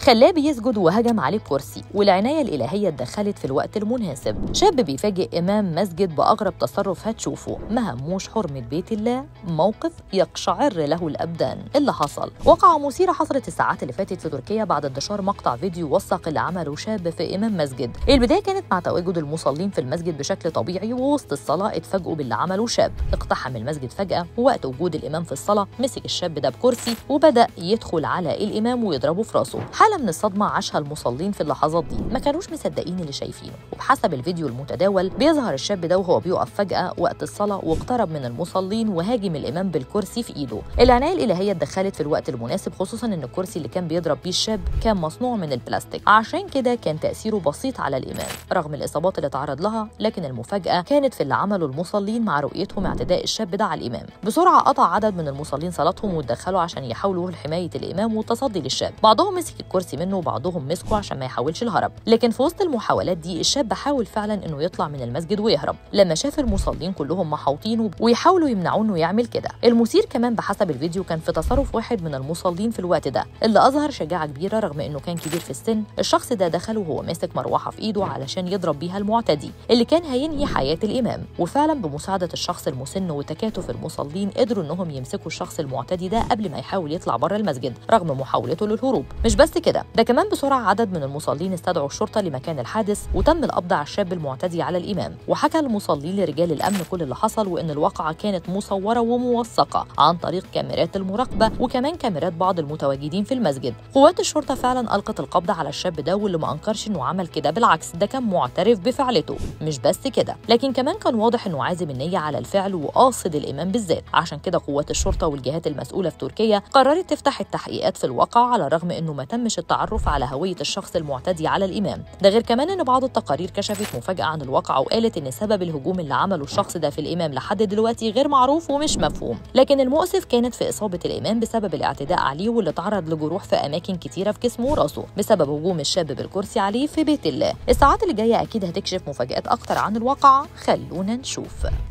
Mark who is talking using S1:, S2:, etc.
S1: خلاه بيسجد وهجم عليه بكرسي والعناية الإلهية اتدخلت في الوقت المناسب شاب بيفاجئ إمام مسجد بأغرب تصرف هتشوفه ما هموش حرمة بيت الله موقف يقشعر له الأبدان اللي حصل وقعة مثيرة حصلت الساعات اللي فاتت في تركيا بعد انتشار مقطع فيديو وثق اللي عمله شاب في إمام مسجد البداية كانت مع تواجد المصلين في المسجد بشكل طبيعي ووسط الصلاة اتفاجئوا باللي عمله شاب اقتحم المسجد فجأة ووقت وجود الإمام في الصلاة مسك الشاب ده بكرسي وبدأ يدخل على الإمام ويضربه في راسه حالة من الصدمة عاشها المصلين في اللحظات دي ما كانوش مصدقين اللي شايفينه وبحسب الفيديو المتداول بيظهر الشاب ده وهو بيقف فجأة وقت الصلاة واقترب من المصلين وهاجم الإمام بالكرسي في إيده العناية الإلهية اتدخلت في الوقت المناسب خصوصا إن الكرسي اللي كان بيضرب بيه الشاب كان مصنوع من البلاستيك عشان كده كان تأثيره بسيط على الإمام رغم الإصابات اللي تعرض لها لكن المفاجأة كانت في اللي عمله المصلين مع رؤيتهم اعتداء الشاب ده على الإمام بسرعة قطع عدد من المصلين صلاتهم واتدخلوا عشان يحاولوا لحماية الإمام والتصدي للشاب بعضهم مسك الكرسي منه وبعضهم مسكه عشان ما يحاولش الهرب لكن في وسط المحاولات دي الشاب حاول فعلا انه يطلع من المسجد ويهرب لما شاف المصلين كلهم محاوطينه ويحاولوا يمنعوه انه يعمل كده المثير كمان بحسب الفيديو كان في تصرف واحد من المصلين في الوقت ده اللي اظهر شجاعه كبيره رغم انه كان كبير في السن الشخص ده دخل وهو ماسك مروحه في ايده علشان يضرب بيها المعتدي اللي كان هينهي حياه الامام وفعلا بمساعده الشخص المسن وتكاتف المصلين قدروا انهم يمسكوا الشخص المعتدي ده قبل ما يحاول يطلع بره المسجد رغم محاولته للهروب مش بس كده ده كمان بسرعه عدد من المصلين استدعوا الشرطه لمكان الحادث وتم القبض على الشاب المعتدي على الامام وحكى المصلين لرجال الامن كل اللي حصل وان الواقعه كانت مصوره وموثقه عن طريق كاميرات المراقبه وكمان كاميرات بعض المتواجدين في المسجد قوات الشرطه فعلا القت القبض على الشاب ده واللي ما انكرش انه عمل كده بالعكس ده كان معترف بفعلته مش بس كده لكن كمان كان واضح انه عازم النيه على الفعل وقاصد الامام بالذات عشان كده قوات الشرطه والجهات المسؤوله في تركيا قررت تفتح التحقيقات في الواقع على الرغم انه ما تمش التعرف على هويه الشخص المعتدي على الامام ده غير كمان ان بعض التقارير كشفت مفاجاه عن الواقعه وقالت ان سبب الهجوم اللي عمله الشخص ده في الامام لحد دلوقتي غير معروف ومش مفهوم لكن المؤسف كانت في اصابه الامام بسبب الاعتداء عليه واللي تعرض لجروح في اماكن كتيره في جسمه وراسه بسبب هجوم الشاب بالكرسي عليه في بيت الله الساعات اللي جايه اكيد هتكشف مفاجات اكتر عن الواقعه خلونا نشوف